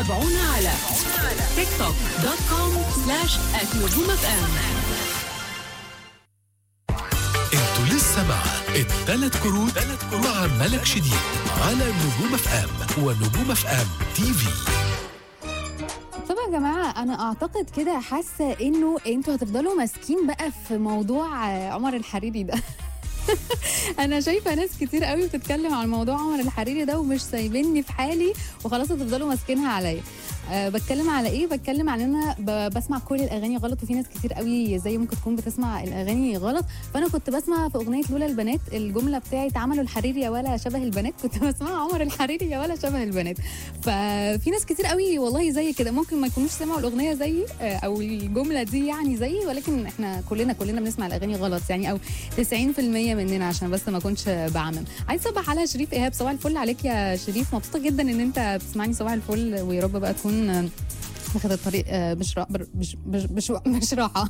تابعونا على تيك توك دوت كوم سلاش نجوم اف ام انتوا لسه مع الثلاث كروت مع ملك شديد على نجوم اف ام ونجوم اف ام تي في طب يا جماعه انا اعتقد كده حاسه انه انتوا هتفضلوا ماسكين بقى في موضوع آه، عمر الحريري ده انا شايفه ناس كتير قوي بتتكلم عن موضوع عمر الحريري ده ومش سايبيني في حالي وخلاص هتفضلوا ماسكينها عليا أه بتكلم على ايه بتكلم عن ان انا ب- بسمع كل الاغاني غلط وفي ناس كتير قوي زي ممكن تكون بتسمع الاغاني غلط فانا كنت بسمع في اغنيه لولا البنات الجمله بتاعت عملوا الحريري يا ولا شبه البنات كنت بسمع عمر الحريري يا ولا شبه البنات ففي ناس كتير قوي والله زي كده ممكن ما يكونوش سمعوا الاغنيه زيي آه، او الجمله دي يعني زيي ولكن احنا كلنا كلنا بنسمع الاغاني غلط يعني او 90% مننا عشان بس ما اكونش بعمم عايز صبح على شريف ايهاب صباح الفل عليك يا شريف مبسوطه جدا ان انت بتسمعني صباح الفل ويا رب بقى تكون آه، واخد الطريق آه، مش را... بر- مش مش مش, مش راحه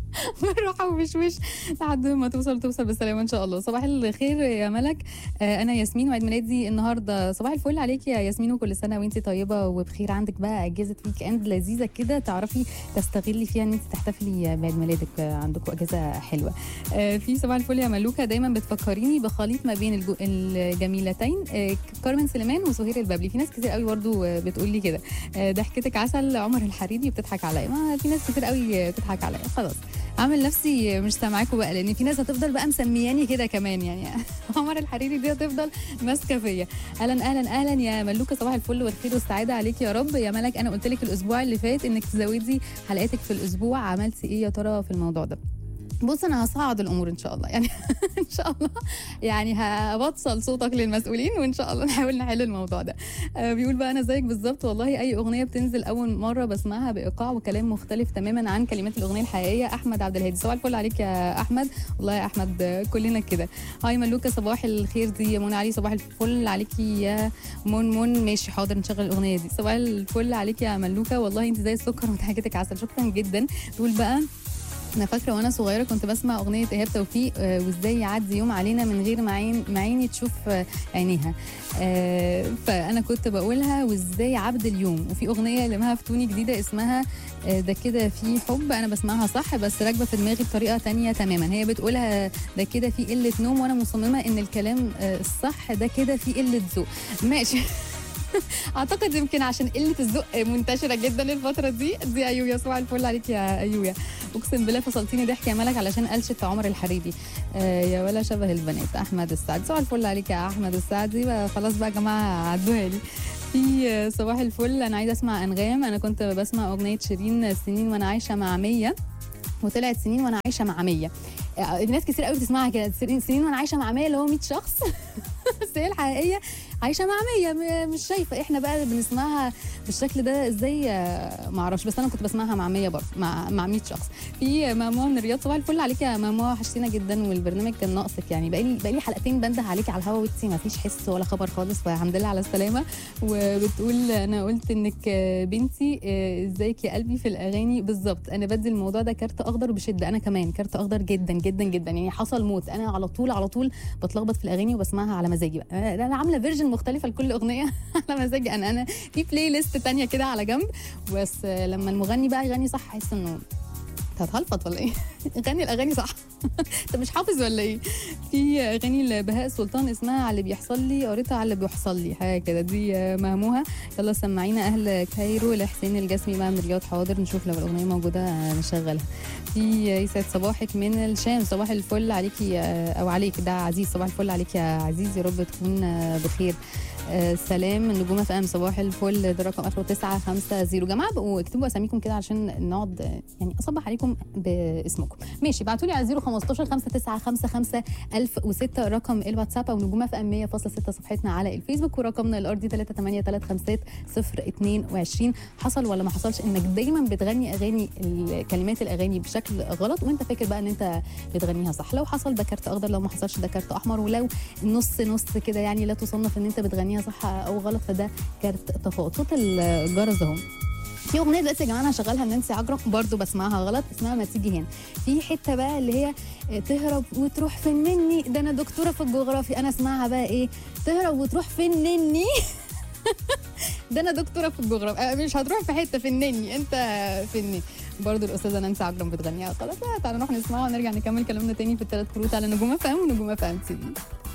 بالراحه ومشوش لحد ما توصل توصل بالسلامه ان شاء الله صباح الخير يا ملك آه، انا ياسمين وعيد ميلادي النهارده صباح الفل عليك يا ياسمين وكل سنه وانت طيبه وبخير عندك بقى اجازه ويك اند لذيذه كده تعرفي تستغلي فيها ان انت تحتفلي بعيد ميلادك آه، عندكم اجازه حلوه آه، في صباح الفل يا ملوكه دايما بتفكريني بخليط ما بين الجو- الجميلتين آه، كارمن سليمان وسهير البابلي في ناس كتير قوي برضو آه، بتقول لي كده آه، ضحكتك عسل عمر الحريري بتضحك عليا ما في ناس كتير قوي بتضحك عليا خلاص عامل نفسي مش سامعاكوا بقى لان في ناس هتفضل بقى مسمياني كده كمان يعني عمر الحريري دي هتفضل ماسكه فيا اهلا اهلا اهلا يا ملوكه صباح الفل والخير والسعاده عليك يا رب يا ملك انا قلت لك الاسبوع اللي فات انك تزودي حلقاتك في الاسبوع عملتي ايه يا ترى في الموضوع ده بص انا هصعد الامور ان شاء الله يعني ان شاء الله يعني هبطل صوتك للمسؤولين وان شاء الله نحاول نحل الموضوع ده آه، بيقول بقى انا زيك بالظبط والله اي اغنيه بتنزل اول مره بسمعها بايقاع وكلام مختلف تماما عن كلمات الاغنيه الحقيقيه احمد عبد الهادي صباح الفل عليك يا احمد والله يا احمد آه، كلنا كده هاي ملوكه صباح الخير دي يا منى علي صباح الفل عليكي يا من من ماشي حاضر نشغل الاغنيه دي صباح الفل عليك يا ملوكه والله انت زي السكر وضحكتك عسل شكرا جدا تقول بقى انا فاكره وانا صغيره كنت بسمع اغنيه ايهاب توفيق آه، وازاي يعدي يوم علينا من غير ما عين ما عيني تشوف آه، عينيها آه، فانا كنت بقولها وازاي عبد اليوم وفي اغنيه لمها فتوني جديده اسمها آه، ده كده في حب انا بسمعها صح بس راكبه في دماغي بطريقه تانية تماما هي بتقولها ده كده في قله نوم وانا مصممه ان الكلام آه، الصح ده كده في قله ذوق ماشي اعتقد يمكن عشان قله الذوق منتشره جدا الفتره دي دي ايويا صباح الفل عليك يا ايويا اقسم بالله فصلتيني ضحك يا ملك علشان قلشت عمر الحريري آه يا ولا شبه البنات احمد السعدي صباح الفل عليك يا احمد السعدي بقى خلاص بقى يا جماعه عدوها لي في آه، صباح الفل انا عايزه اسمع انغام انا كنت بسمع اغنيه شيرين سنين وانا عايشه مع مية وطلعت سنين وانا عايشه مع مية آه، الناس كتير قوي بتسمعها كده سنين سنين وانا عايشه مع 100 اللي هو 100 شخص بس هي الحقيقيه عايشه مع 100 م- مش شايفه احنا بقى بنسمعها بالشكل ده ازاي آه، ما اعرفش بس انا كنت بسمعها مع 100 برضه مع مع 100 شخص في مموه من الرياض صباح الفل عليك يا مموه وحشتينا جدا والبرنامج كان ناقصك يعني بقالي بقالي حلقتين بنده عليكي على الهوا وانتي ما فيش حس ولا خبر خالص فالحمد لله على السلامه وبتقول انا قلت انك آه، بنتي آه، ازيك يا قلبي في الاغاني بالظبط انا بدي الموضوع ده كارت اخضر بشده انا كمان كارت اخضر جدا جدا جدا يعني حصل موت انا على طول على طول بتلخبط في الاغاني وبسمعها على مزاجي بقى انا أنا عامله فيرجن مختلفه لكل اغنيه على مزاجي انا انا في بلاي ليست تانية كده على جنب بس آه، لما المغني بقى يغني صح احس انه انت هتهلفط ولا ايه؟ غني الاغاني صح انت مش حافظ ولا ايه؟ في اغاني لبهاء سلطان اسمها على اللي بيحصل لي قريتها على اللي بيحصل لي حاجه كده دي آه، مهموها يلا سمعينا اهل كايرو لحسين الجسمي بقى من الرياض حاضر نشوف لو الاغنيه موجوده آه، نشغلها في آه، يسعد صباحك من الشام صباح الفل عليكي آه، او عليك ده عزيز صباح الفل عليك يا عزيز يا رب تكون آه، بخير آه، سلام نجوم اف ام صباح الفل ده رقم اخره 950 جماعه بقوا اكتبوا اساميكم كده عشان نقعد آه، يعني اصبح عليكم باسمكم ماشي ابعتوا لي على 015 5955 1006 رقم الواتساب او نجوم اف ام 100.6 صفحتنا على الفيسبوك ورقمنا الارضي 3835022 حصل ولا ما حصلش انك دايما بتغني اغاني ال- كلمات الاغاني بشكل غلط وانت فاكر بقى ان انت بتغنيها صح لو حصل ده كارت اخضر لو ما حصلش ده كارت احمر ولو نص نص كده يعني لا تصنف ان انت بتغنيها صح او غلط فده كارت تفاوت صوت الجرس اهو في اغنيه دلوقتي يا جماعه انا هشغلها لنانسي عجرم برضو بسمعها غلط اسمها ما تيجي هنا في حته بقى اللي هي تهرب وتروح فين مني ده انا دكتوره في الجغرافيا انا اسمعها بقى ايه تهرب وتروح فين مني ده انا دكتوره في الجغرافيا آه، مش هتروح في حته فنني انت فني برضه الاستاذه نانسي عجرم بتغنيها خلاص بقى، تعالى نروح نسمعها ونرجع نكمل كلامنا تاني في الثلاث كروت على نجوم فهم ونجوم فهم تي في